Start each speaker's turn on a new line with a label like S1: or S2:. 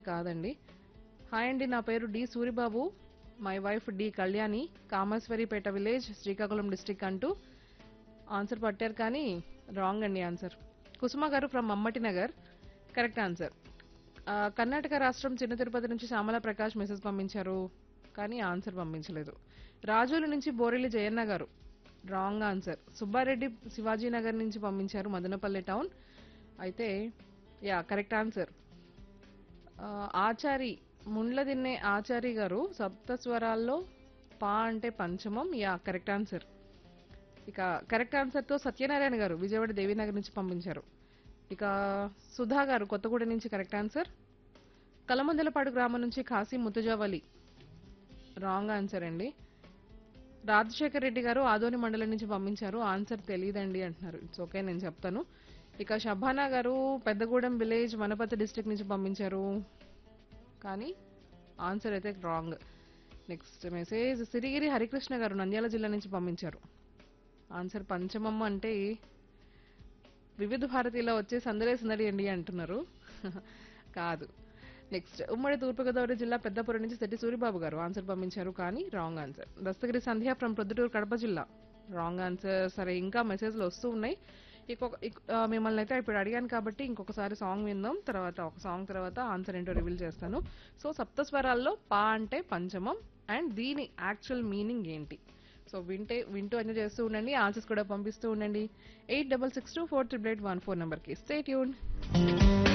S1: కాదండి హాయ్ అండి నా పేరు D Suribabu my wife D Kalyani Kameswaripeta village Srikakulam district అంటూ ఆన్సర్ పట్టారు కానీ రాంగ్ అండి ఆన్సర్ కుసుమ గారు from Mammati Nagar correct answer ఆ, కర్ణాటక రాష్ట్రం చిన్న తిరుపతి నుంచి శ్యామల ప్రకాష్ మెసేజ్ పంపించారు కానీ ఆన్సర్ పంపించలేదు రాజోలు నుంచి బోరెల్లి జయన్న గారు రాంగ్ ఆన్సర్ సుబ్బారెడ్డి శివాజీ నగర్ నుంచి పంపించారు మదనపల్లి టౌన్ అయితే యా కరెక్ట్ ఆన్సర్ ఆ, ఆచారి ముండ్ల తిన్నే ఆచారి గారు సప్త స్వరాల్లో పా అంటే పంచమం యా కరెక్ట్ ఆన్సర్ ఇక కరెక్ట్ ఆన్సర్తో సత్యనారాయణ గారు విజయవాడ దేవీనగర్ నుంచి పంపించారు ఇక సుధా గారు కొత్తగూడ నుంచి కరెక్ట్ ఆన్సర్ కలమందలపాడు గ్రామం నుంచి కాశీ ముతుజావలి రాంగ్ ఆన్సర్ అండి రాజశేఖర్ రెడ్డి గారు ఆదోని మండలం నుంచి పంపించారు ఆన్సర్ తెలియదండి అంటున్నారు ఇట్స్ ఓకే నేను చెప్తాను ఇక షబానా గారు పెద్దగూడెం విలేజ్ వనపర్తి డిస్ట్రిక్ట్ నుంచి పంపించారు కానీ ఆన్సర్ అయితే wrong next message Sirigiri Harikrishna గారు నంద్యాల జిల్లా నుంచి పంపించారు ఆన్సర్ పంచమమ్మ అంటే వివిధ భారతిలో వచ్చే సందడే సందడి అండి అంటున్నారు కాదు నెక్స్ట్ ఉమ్మడి తూర్పుగోదావరి జిల్లా పెద్దపురం నుంచి శెట్టి సూరిబాబు గారు ఆన్సర్ పంపించారు కానీ wrong answer Dastagiri Sandhya from Proddatur Kadapa జిల్లా రాంగ్ ఆన్సర్ సరే ఇంకా మెసేజ్లు వస్తూ ఉన్నాయి ఇంకొక ఇక్- ఆ, మిమ్మల్ని అయితే ఇప్పుడు అడిగాను కాబట్టి ఇంకొకసారి సాంగ్ విందాం తర్వాత ఒక సాంగ్ తర్వాత ఆన్సర్ ఏంటో రివీల్ చేస్తాను సో సప్తస్వరాల్లో పా అంటే పంచమం అండ్ దీని యాక్చువల్ మీనింగ్ ఏంటి సో వింటే వింటూ ఎంజాయ్ చేస్తూ ఉండండి ఆన్సర్స్ కూడా పంపిస్తూ ఉండండి eight double six two four triple eight one four నెంబర్కి స్టే ట్యూన్